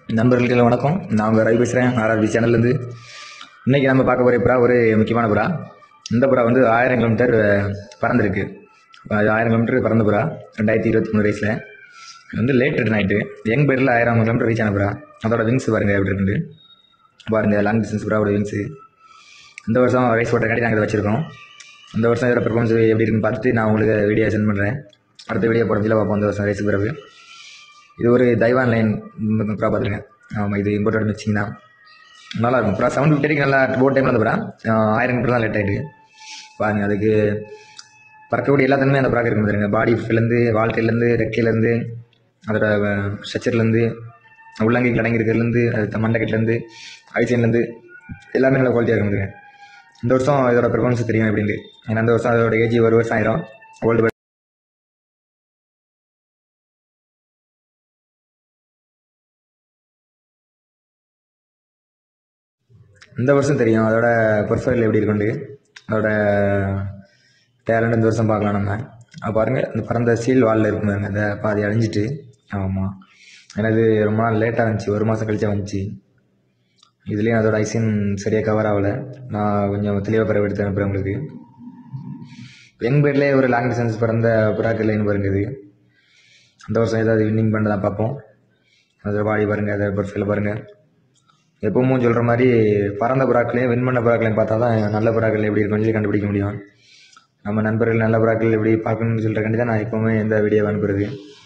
நண்பர்களுக்கு வணக்கம் நான் உங்கள் ரவி பேசுகிறேன் ஆர்ஆர்பி சேனல்லேருந்து இன்றைக்கி நம்ம பார்க்க போகிற புறா ஒரு முக்கியமான புறா இந்த புறா வந்து ஆயிரம் கிலோமீட்டர் பறந்துருக்கு அது ஆயிரம் கிலோமீட்டர் பறந்த புறா ரெண்டாயிரத்தி இருபத்தி மூணு வயசில் இது வந்து லேட் ரிட்டன் ஆகிட்டு யங் பேரில் ஆயிரம் கிலோமீட்டர் ரீச் ஆன புறா அதோட விங்ஸ் பாருங்கள் எப்படி இருக்குது பாருங்கள் லாங் டிஸ்டன்ஸ் புறாவோட விங்ஸு இந்த வருஷம் ரைஸ் ஓட்டக்காண்டி நாங்கள் இதை வச்சுருக்கோம் இந்த வருஷம் இதோட பெர்ஃபார்மன்ஸ் எப்படி இருக்குன்னு பார்த்துட்டு நான் உங்களுக்கு வீடியோ சென்ட் பண்ணுறேன் அடுத்த வீடியோ போடுறதுல பார்ப்போம் இந்த வருஷம் ரேஸுக்கு பிறகு இது ஒரு தைவான் லைன் ப்ரா பார்த்துருங்க ஆமாம் இது இம்போர்ட்டட் மிக்சிங் தான் நல்லா இருக்கும் ப்ரா செவன் ஃபிஃப்டி நல்லா போட் டைமில் வந்து ப்ரா ஆயிரம் மீட்டர் தான் லேட் ஆகிட்டு பாருங்க அதுக்கு பறக்கக்கூடிய எல்லா தன்மையும் அந்த ப்ராக்கு இருக்கும் பாருங்க பாடி ஃபில்லேருந்து வாழ்க்கையிலேருந்து ரெக்கையிலேருந்து அதோட ஸ்ட்ரக்சர்லேருந்து உள்ளங்கை கடங்கி இருக்கிறதுலேருந்து அது மண்டைக்கட்டிலேருந்து ஐசியன்லேருந்து எல்லாமே நல்ல குவாலிட்டியாக இருக்கும் பாருங்க. இந்த வருஷம் இதோட பெர்ஃபார்மன்ஸ் தெரியும் எப்படின்ட்டு ஏன்னா இந்த வருஷம் அதோட ஏஜ் ஒரு வருஷம் ஆயிரும் ஓல்டு இந்த வருஷம் தெரியும் அதோட ப்ரொஃபைல் எப்படி இருக்குண்டு அதோட டேலண்ட் இந்த வருஷம் பார்க்கலாம் நம்ம அது பாருங்கள் இந்த பறந்த சீல் வாலில் இருக்கும் பாருங்க அந்த பாதி அழிஞ்சிட்டு ஆமாம் ஏன்னா இது ரொம்ப நாள் லேட்டாக இருந்துச்சு ஒரு மாதம் கழிச்சா வந்துச்சு இதுலேயும் அதோட ஐசின் சரியாக கவர் ஆகலை நான் கொஞ்சம் தெளிவாக பிறகு எடுத்து அனுப்புகிறேன் உங்களுக்கு யங் பேர்லேயே ஒரு லாங் டிஸ்டன்ஸ் பிறந்த புறாக்கள் லைன் பாருங்க இது அந்த வருஷம் ஏதாவது வின்னிங் பண்ணதான் பார்ப்போம் அதோட பாடி பாருங்கள் அதோட ப்ரொஃபைல் பாருங்கள் எப்பவும் சொல்கிற மாதிரி பறந்த புறாக்களையும் வின் பண்ண புறாக்களையும் பார்த்தா தான் நல்ல புறாக்கள் எப்படி இருக்குன்னு சொல்லி கண்டுபிடிக்க முடியும் நம்ம நண்பர்கள் நல்ல புறாக்கள் எப்படி பார்க்கணும்னு சொல்கிறக்காண்டி தான் நான் எப்போவுமே எந்த வீடியோ அனுப்புறது